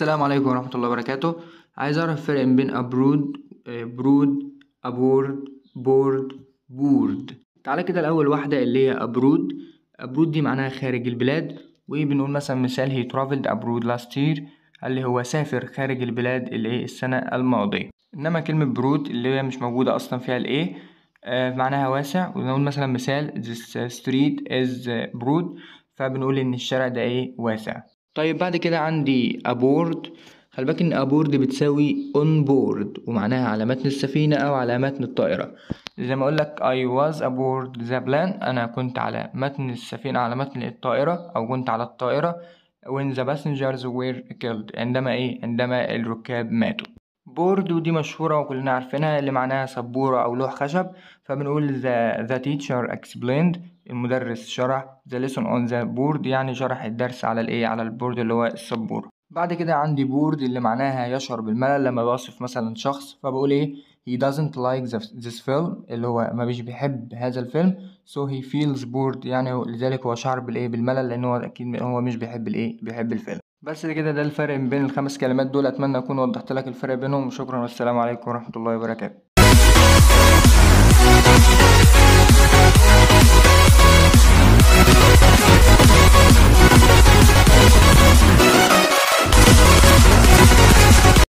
السلام عليكم ورحمة الله وبركاته عايز أعرف الفرق بين أبرود برود أبورد بورد بورد تعالى كده الأول واحدة اللي هي أبرود أبرود دي معناها خارج البلاد وبنقول مثلا مثال he traveled abroad last year اللي هو سافر خارج البلاد اللي هي السنة الماضية إنما كلمة برود اللي هي مش موجودة أصلا فيها الإيه آه معناها واسع ونقول مثلا مثال this street is broad فبنقول إن الشارع ده إيه واسع طيب بعد كده عندي aboard خلي بالك إن aboard بتساوي on board ومعناها على متن السفينة أو على متن الطائرة زي ما أقولك I was aboard the plane أنا كنت على متن السفينة على متن الطائرة أو كنت على الطائرة when the passengers were killed عندما إيه عندما الركاب ماتوا بورد ودي مشهورة وكلنا عارفينها اللي معناها سبورة أو لوح خشب فبنقول the, the teacher explained المدرس شرح the lesson on the board يعني شرح الدرس على الإيه على البورد اللي هو السبورة بعد كده عندي بورد اللي معناها يشعر بالملل لما بوصف مثلا شخص فبقول إيه he doesn't like this film اللي هو ما بيش بيحب هذا الفيلم so he feels bored يعني لذلك هو شعر بالإيه بالملل لأن هو أكيد هو مش بيحب الإيه بيحب الفيلم بس كده ده الفرق بين الخمس كلمات دول أتمنى أكون وضحت لك الفرق بينهم وشكرا والسلام عليكم ورحمة الله وبركاته